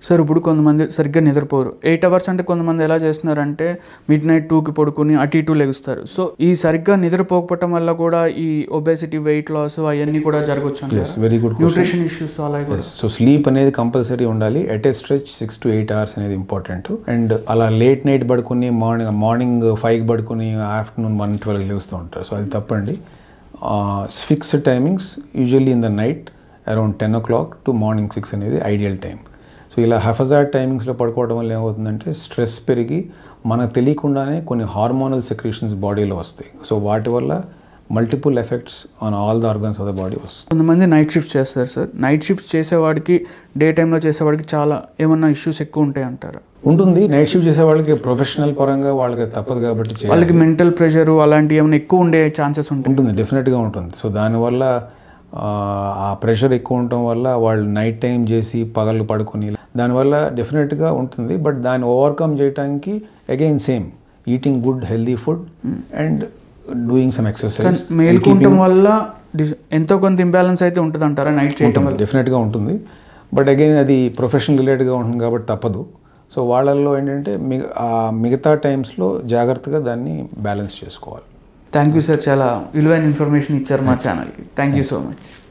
Sir ఇప్పుడు కొంతమంది సరిగ్గా నిద్రపోరు ఎయిట్ అవర్స్ అంటే కొంతమంది ఎలా చేస్తున్నారంటే మిడ్ నైట్ టూకి పడుకుని అటు ఇటు లెగుస్తారు సో ఈ సరిగ్గా నిద్రపోకపోవటం వల్ల కూడా ఈ ఒబేసిటీ వెయిట్ లాస్ అవన్నీ కూడా జరగచ్చు yes very good nutrition issues అలాగే కూడా సో స్లీప్ అనేది కంపల్సరీ ఉండాలి at a stretch six to eight hours అనేది ఇంపార్టెంట్ అండ్ అలా లేట్ నైట్ పడుకుని మార్నింగ్ మార్నింగ్ ఫైవ్ పడుకుని ఆఫ్టర్నూన్ వన్ ట్వెల్వ్ లేస్తూ ఉంటారు సో అది తప్పండి fixed timings usually in the night around ten o'clock to morning six అనేది ideal time so ఇలా హెఫజార్ టైమింగ్స్లో పడుకోవడం వల్ల ఏమవుతుందంటే స్ట్రెస్ పెరిగి మనకు తెలియకుండానే కొన్ని హార్మోనల్ సెక్రేషన్స్ బాడీలో వస్తాయి సో వాటి వల్ల multiple effects on all the organs of the body వస్తుంది కొంతమంది నైట్ షిఫ్ట్స్ చేస్తారు సార్ నైట్ షిఫ్ట్స్ చేసేవాడికి డే టైంలో చేసేవాడికి చాలా ఏమన్నా ఇష్యూస్ ఎక్కువ ఉంటాయి అంటారు ఉంటుంది నైట్ షిఫ్ట్ చేసే వాళ్ళకి ప్రొఫెషనల్ పరంగా వాళ్ళకి తప్పదు కాబట్టి చేయాలి. వాళ్ళకి మెంటల్ ప్రెషర్ అలాంటివి ఏమైనా ఎక్కువ ఉండే ఛాన్సెస్ ఉంటాయి ఉంటుంది డెఫినెట్గా ఉంటుంది సో దానివల్ల ఆ, ఆ ప్రెషర్ ఎక్కువ ఉండటం వల్ల వాళ్ళు నైట్ టైం చేసి పగలు పడుకొని దానివల్ల డెఫినెట్గా ఉంటుంది బట్ దాన్ని ఓవర్కమ్ చేయడానికి again same eating good healthy food and doing some exercise మేల్కుంటం వల్ల dis- ఎంతో కొంత ఇంబ్యాలెన్స్ అయితే ఉంటుంది అంటారా నైట్ చేయటం వల్ల డెఫినెట్గా ఉంటుంది బట్ అగైన్ అది ప్రొఫెషనల్ రిలేటెడ్గా ఉంటుంది కాబట్టి తప్పదు సో వాళ్ళల్లో ఏంటంటే మిగ ఆ మిగతా టైమ్స్లో జాగ్రత్తగా దాన్ని బ్యాలెన్స్ చేసుకోవాలి థ్యాంక్ యూ సార్ చాలా విలువైన ఇన్ఫర్మేషన్ ఇచ్చారు మా ఛానల్కి థ్యాంక్ యూ సో మచ్